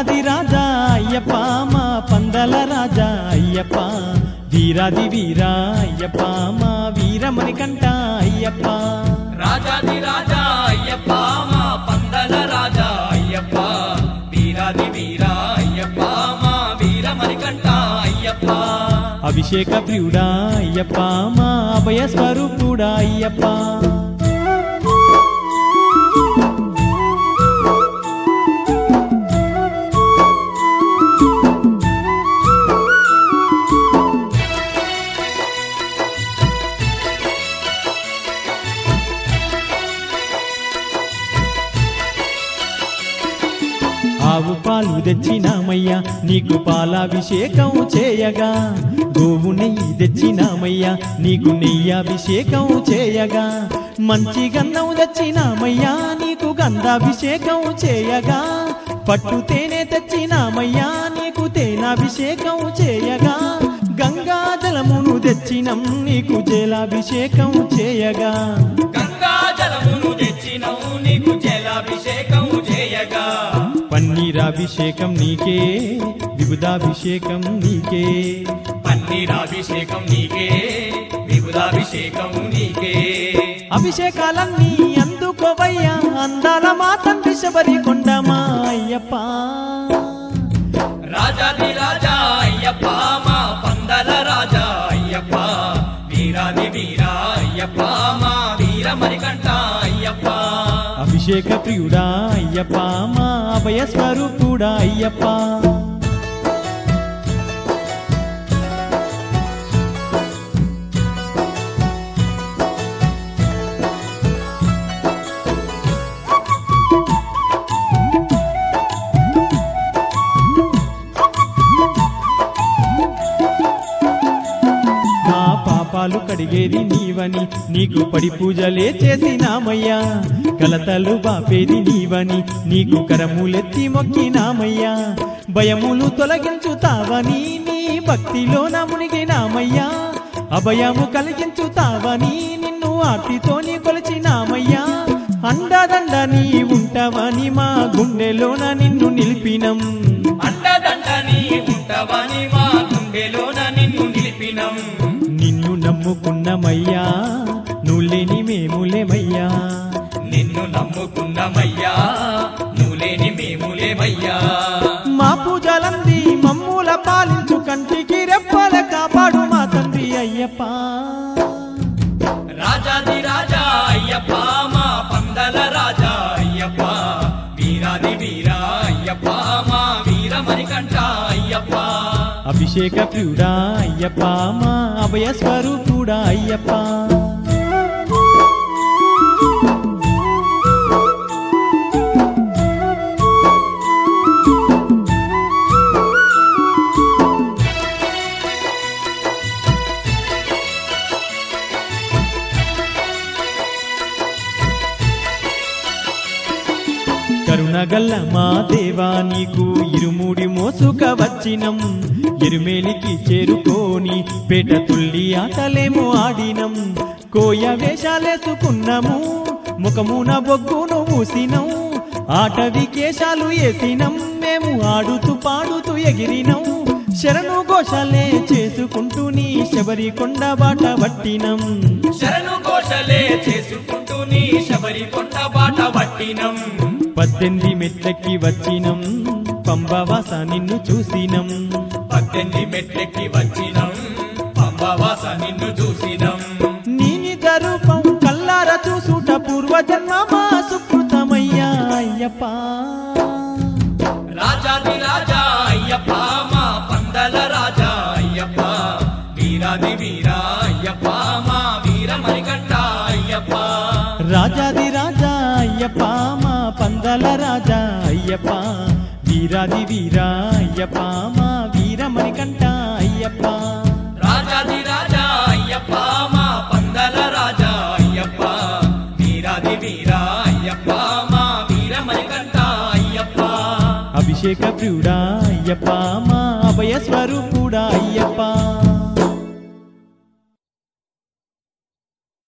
రాజాది రాజా అయ్యప్ప మా పందల రాజా అయ్యప్ప వీరాది వీరా అయ్యప్ప మా వీరమణి కంట అయ్యప్ప రాజాది రాజా అయ్యప్ప మా పందల రాజా అయ్యప్ప వీరాది వీరా అయ్యప్ప మా వీర మరికంట అయ్యప్ప అభిషేక ప్రియుడా అయ్యప్ప మా అభయ స్వరూపుడా అయ్యప్ప ఆవు పాలు తెచ్చినామయ్యా నీకు పాలాభిషేకం చేయగా గోవు నెయ్యి తెచ్చినామయ్యా నీకు నెయ్యాభిషేకం చేయగా మంచి గంధం తెచ్చినామయ్యా నీకు గంధాభిషేకం చేయగా పట్టు తేనె తెచ్చినామయ్యా నీకు తేనాభిషేకం చేయగా గంగా జలమును తెచ్చినం నీకు జలాభిషేకం చేయగా గంగా జలమును తెచ్చినవు నీకు జలాభిషేకం చేయగా పన్నీరాభిషేకం నీకే విబుధాభిషేకం నీకే పన్నీరాభిషేకం నీకే విబుధాభిషేకం నీకే అభిషేకాలన్నీ అందుకోవయ్యా అందాల మాతం విషబరి కొండమా అయ్యప్ప రాజాది రాజా అయ్యప్ప మా పందల రాజా అయ్యప్ప వీరాది వీరా అయ్యప్ప మా వీర మరికంట అయ్యప్ప అభిషేక ప్రియుడా అయ్యప్ప మా అభయ స్వరూపుడా అయ్యప్ప మా పాపాలు కడిగేది నీవని నీకు పడి పూజలే చేసినామయ్యా కలతలు బాపేది నీవని నీకు కరములెత్తి మొక్కినామయ్యా భయములు తొలగించుతావని నీ భక్తిలో మునిగినామయ్యా అభయము కలిగించుతావని నిన్ను ఆర్తితోని కొలిచినామయ్యా అండదండ నీ ఉంటావని మా గుండెలోన నిన్ను నిలిపినం అండదండ నీ ఉంటవని మా గుండెలోన నిన్ను నిలిపినం నిన్ను నమ్ముకున్నమయ్యా నువ్వు లేని మేములేమయ్యా నిన్ను నమ్ముకున్నమయ్యా నువ్వులేని మేములేమయ్యా మా పూజలంది మమ్ముల పాలించు కంటికి రెప్పల కాపాడు మా తండ్రి అయ్యప్ప రాజాది రాజా అయ్యప్ప మా పందల రాజా అయ్యప్ప వీరాది వీరా అయ్యప్ప మా వీర మరికంట అయ్యప్ప అభిషేక ప్రియుడా అయ్యప్ప మా అభయ స్వరూపుడా అయ్యప్ప కరుణగల్ల మా దేవా నీకు ఇరుముడి మోసుక వచ్చినం ఎరుమేలికి చేరుకోని పేట తుల్లి ఆటలేమో ఆడినం కోయ వేషాలేసుకున్నాము ముఖమున బొగ్గును ఊసినం ఆటవి కేశాలు వేసినం మేము ఆడుతూ పాడుతూ ఎగిరినం శరణు ఘోషాలే చేసుకుంటూ నీ శబరి కొండ బాట పట్టినం శరణు ఘోషలే చేసుకుంటూ నీ శబరి కొండ బాట పట్టినం పద్దెనిమిది మెట్లెక్కి వచ్చినం పంబవాస నిన్ను చూసినం పద్దెనిమిది మెట్లెక్కి వచ్చినం పంబవాస నిన్ను చూసినం నీ నిజ రూపం కల్లార చూసుట పూర్వజన్మ మా సుకృతమయ్యా అయ్యప్ప రాజాది రాజా అయ్యప్ప మా పందల రాజా అయ్యప్ప వీరాది వీరా అయ్యప్ప మా వీర మరికంట అయ్యప్ప రాజాది రాజా అయ్యప్ప మా పందల రాజా అయ్యప్ప వీరాది వీరా అయ్యప్ప మా వీరమణి కంట అయ్యప్ప రాజాది రాజా అయ్యప్ప మా పందల రాజా అయ్యప్ప వీరాది వీరా అయ్యప్ప మా వీర మరికంట అయ్యప్ప అభిషేక ప్రియుడా అయ్యప్ప మా అభయ స్వరూపుడా అయ్యప్ప